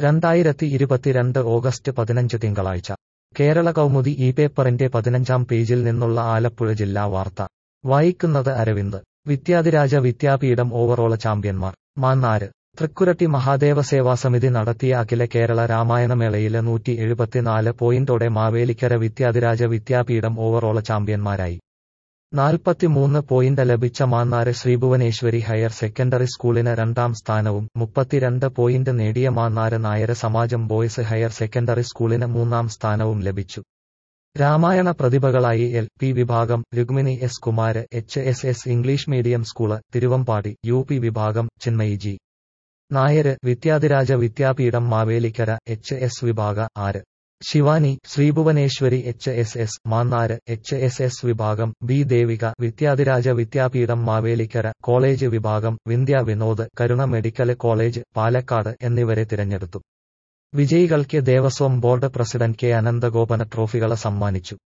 രണ്ടായിരത്തി ഇരുപത്തിരണ്ട് ഓഗസ്റ്റ് പതിനഞ്ച് തിങ്കളാഴ്ച കേരള കൗമുദി ഈ പേപ്പറിന്റെ പതിനഞ്ചാം പേജിൽ നിന്നുള്ള ആലപ്പുഴ ജില്ലാ വാർത്ത വായിക്കുന്നത് അരവിന്ദ് വിദ്യാധിരാജ വിദ്യാപീഠം ഓവറോള ചാമ്പ്യന്മാർ മാന്നാര് തൃക്കുരട്ടി മഹാദേവ സേവാസമിതി നടത്തിയ അഖില കേരള രാമായണമേളയിലെ നൂറ്റി എഴുപത്തിനാല് പോയിന്റോടെ മാവേലിക്കര വിദ്യാധിരാജ വിദ്യാപീഠം ഓവറോള ചാമ്പ്യന്മാരായി നാൽപ്പത്തിമൂന്ന് പോയിന്റ് ലഭിച്ച മാന്നാര് ശ്രീഭുവനേശ്വരി ഹയർ സെക്കൻഡറി സ്കൂളിന് രണ്ടാം സ്ഥാനവും മുപ്പത്തിരണ്ട് പോയിന്റ് നേടിയ Mannar Nair Samajam boys higher secondary സ്കൂളിന് മൂന്നാം സ്ഥാനവും ലഭിച്ചു രാമായണ പ്രതിഭകളായി എൽ പി വിഭാഗം Rukmini S Kumar H S S English medium school Thiruvambady U P വിഭാഗം Chinmayi G Nair Vidyadhiraja Vidyapeetham Mavelikkara H S വിഭാഗ R Shivani Sreebhuvaneswari H S S Mannar H S S വിഭാഗം ബി ദേവിക വിദ്യാധിരാജ വിദ്യാപീഠം മാവേലിക്കര കോളേജ് വിഭാഗം വിന്ധ്യ വിനോദ് കരുണ മെഡിക്കൽ കോളേജ് പാലക്കാട് എന്നിവരെ തിരഞ്ഞെടുത്തു വിജയികൾക്ക് ദേവസ്വം ബോർഡ് പ്രസിഡന്റ് കെ അനന്തഗോപന ട്രോഫികള സമ്മാനിച്ചു